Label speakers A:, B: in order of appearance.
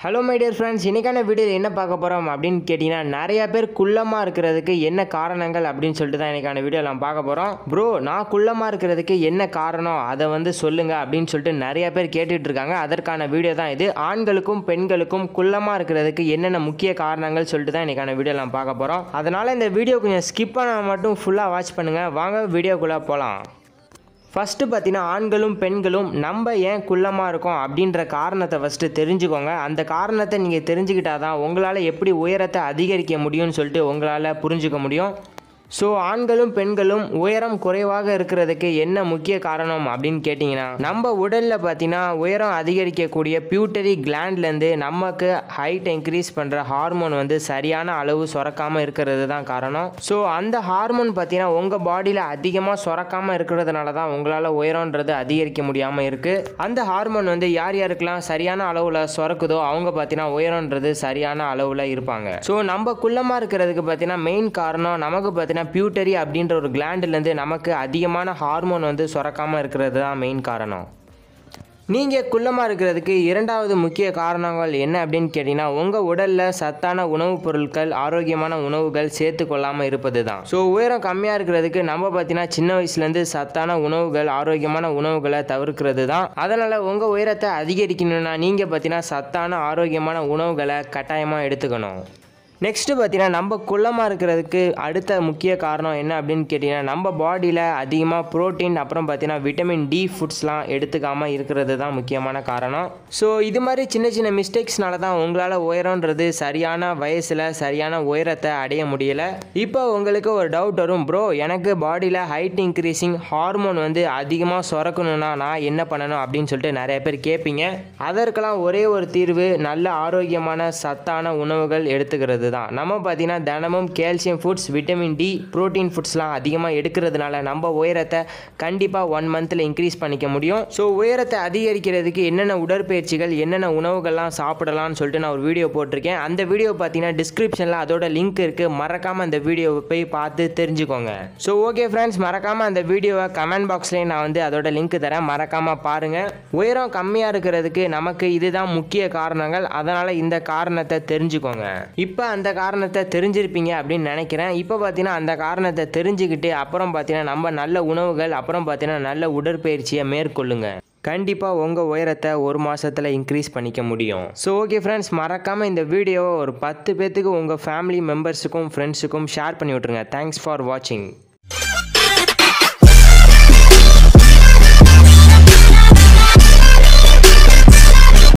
A: hello my dear friends இன்றைக்கான வீடியோவில் என்ன பார்க்க போகிறோம் அப்படின்னு கேட்டிங்கன்னா நிறைய பேர் குள்ளமாக இருக்கிறதுக்கு என்ன காரணங்கள் அப்படின்னு சொல்லிட்டு தான் இன்றைக்கான வீடியோவில் நம்ம பார்க்க போகிறோம் ப்ரோ நான் குள்ளமாக இருக்கிறதுக்கு என்ன காரணம் அதை வந்து சொல்லுங்கள் அப்படின்னு சொல்லிட்டு நிறைய பேர் கேட்டுட்டு இருக்காங்க அதற்கான வீடியோ தான் இது ஆண்களுக்கும் பெண்களுக்கும் குள்ளமாக இருக்கிறதுக்கு என்னென்ன முக்கிய காரணங்கள் சொல்லிட்டு தான் இன்றைக்கான வீடியோவில் நம்ம பார்க்க போகிறோம் அதனால் இந்த வீடியோ கொஞ்சம் ஸ்கிப் பண்ணால் மட்டும் ஃபுல்லாக வாட்ச் பண்ணுங்கள் வாங்க வீடியோக்குள்ளே போகலாம் ஃபஸ்ட்டு பார்த்தீங்கன்னா ஆண்களும் பெண்களும் நம்ம ஏன் குள்ளமாக இருக்கோம் அப்படின்ற காரணத்தை ஃபஸ்ட்டு தெரிஞ்சுக்கோங்க அந்த காரணத்தை நீங்கள் தெரிஞ்சுக்கிட்டால் தான் உங்களால் எப்படி உயரத்தை அதிகரிக்க முடியும்னு சொல்லிட்டு உங்களால் புரிஞ்சுக்க முடியும் ஸோ ஆண்களும் பெண்களும் உயரம் குறைவாக இருக்கிறதுக்கு என்ன முக்கிய காரணம் அப்படின்னு கேட்டிங்கன்னா நம்ம உடலில் பார்த்தீங்கன்னா உயரம் அதிகரிக்கக்கூடிய பியூட்டரி கிளாண்ட்லேருந்து நமக்கு ஹைட் இன்க்ரீஸ் பண்ணுற ஹார்மோன் வந்து சரியான அளவு சுரக்காமல் இருக்கிறது தான் காரணம் ஸோ அந்த ஹார்மோன் பார்த்தீங்கன்னா உங்கள் பாடியில் அதிகமாக சுரக்காமல் இருக்கிறதுனால தான் உங்களால் உயரம்ன்றது அதிகரிக்க முடியாமல் இருக்குது அந்த ஹார்மோன் வந்து யார் யாருக்கெல்லாம் சரியான அளவில் சுரக்குதோ அவங்க பார்த்தீங்கன்னா உயரம்ன்றது சரியான அளவில் இருப்பாங்க ஸோ நம்ம குள்ளமாக இருக்கிறதுக்கு பார்த்தீங்கன்னா மெயின் காரணம் நமக்கு பார்த்தீங்கன்னா பியூட்டரி அப்படின்ற ஒரு கிளாண்டுலேருந்து நமக்கு அதிகமான ஹார்மோன் வந்து சுரக்காமல் இருக்கிறது தான் மெயின் காரணம் நீங்கள் குள்ளமாக இருக்கிறதுக்கு இரண்டாவது முக்கிய காரணங்கள் என்ன அப்படின்னு கேட்டிங்கன்னா உங்கள் உடலில் சத்தான உணவுப் பொருட்கள் ஆரோக்கியமான உணவுகள் சேர்த்து கொள்ளாமல் இருப்பது தான் ஸோ உயரம் கம்மியாக இருக்கிறதுக்கு நம்ம பார்த்தீங்கன்னா சின்ன வயசுலேருந்து சத்தான உணவுகள் ஆரோக்கியமான உணவுகளை தவிர்க்கிறது தான் அதனால் உங்கள் உயரத்தை அதிகரிக்கணும்னா நீங்கள் பார்த்தீங்கன்னா சத்தான ஆரோக்கியமான உணவுகளை கட்டாயமாக எடுத்துக்கணும் நெக்ஸ்ட்டு பார்த்தீங்கன்னா நம்ம குள்ளமாக இருக்கிறதுக்கு அடுத்த முக்கிய காரணம் என்ன அப்படின்னு கேட்டிங்கன்னா நம்ம பாடியில் அதிகமாக ப்ரோட்டீன் அப்புறம் பார்த்தீங்கன்னா விட்டமின் டி ஃபுட்ஸ்லாம் எடுத்துக்காமல் இருக்கிறது தான் முக்கியமான காரணம் ஸோ இது மாதிரி சின்ன சின்ன மிஸ்டேக்ஸ்னால தான் உங்களால் உயரம்ன்றது சரியான வயசில் சரியான உயரத்தை அடைய முடியலை இப்போ உங்களுக்கு ஒரு டவுட் வரும் ப்ரோ எனக்கு பாடியில் ஹைட் இன்க்ரீஸிங் ஹார்மோன் வந்து அதிகமாக சுரக்கணும்னா நான் என்ன பண்ணணும் அப்படின்னு சொல்லிட்டு நிறைய பேர் கேட்பீங்க அதற்கெல்லாம் ஒரே ஒரு தீர்வு நல்ல ஆரோக்கியமான சத்தான உணவுகள் எடுத்துக்கிறது தான் நம்ம பார்த்தீங்கன்னா தினமும் calcium foods vitamin D protein ஃபுட்ஸ்லாம் அதிகமாக எடுக்கிறதுனால நம்ம உயரத்தை கண்டிப்பாக ஒன் மந்தில் இன்க்ரீஸ் பண்ணிக்க முடியும் ஸோ உயரத்தை அதிகரிக்கிறதுக்கு என்னென்ன உடற்பயிற்சிகள் என்னென்ன உணவுகள்லாம் சாப்பிடலாம்னு சொல்லிட்டு நான் ஒரு வீடியோ போட்டிருக்கேன் அந்த வீடியோ பார்த்தீங்கன்னா டிஸ்கிரிப்ஷனில் அதோட லிங்க் இருக்குது மறக்காமல் அந்த வீடியோவை போய் பார்த்து தெரிஞ்சுக்கோங்க ஸோ ஓகே ஃப்ரெண்ட்ஸ் மறக்காமல் அந்த வீடியோவை கமெண்ட் பாக்ஸ்லேயே நான் வந்து அதோட லிங்க் தரேன் மறக்காமல் பாருங்கள் உயரம் கம்மியாக இருக்கிறதுக்கு நமக்கு இதுதான் முக்கிய காரணங்கள் அதனால் இந்த காரணத்தை தெரிஞ்சுக்கோங்க இப்போ அந்த காரணத்தை தெரிஞ்சிருப்பீங்க அப்படின்னு நினைக்கிறேன் இப்போ பார்த்தீங்கன்னா அந்த காரணத்தை தெரிஞ்சுக்கிட்டு அப்புறம் பார்த்தீங்கன்னா நம்ம நல்ல உணவுகள் அப்புறம் பார்த்தீங்கன்னா நல்ல உடற்பயிற்சியை மேற்கொள்ளுங்க கண்டிப்பாக உங்கள் உயரத்தை ஒரு மாதத்தில் இன்க்ரீஸ் பண்ணிக்க முடியும் ஸோ ஓகே ஃப்ரெண்ட்ஸ் மறக்காமல் இந்த வீடியோவை ஒரு பத்து பேர்த்துக்கு உங்கள் ஃபேமிலி மெம்பர்ஸுக்கும் ஃப்ரெண்ட்ஸுக்கும் ஷேர் பண்ணி விட்ருங்க தேங்க்ஸ் ஃபார் வாட்சிங்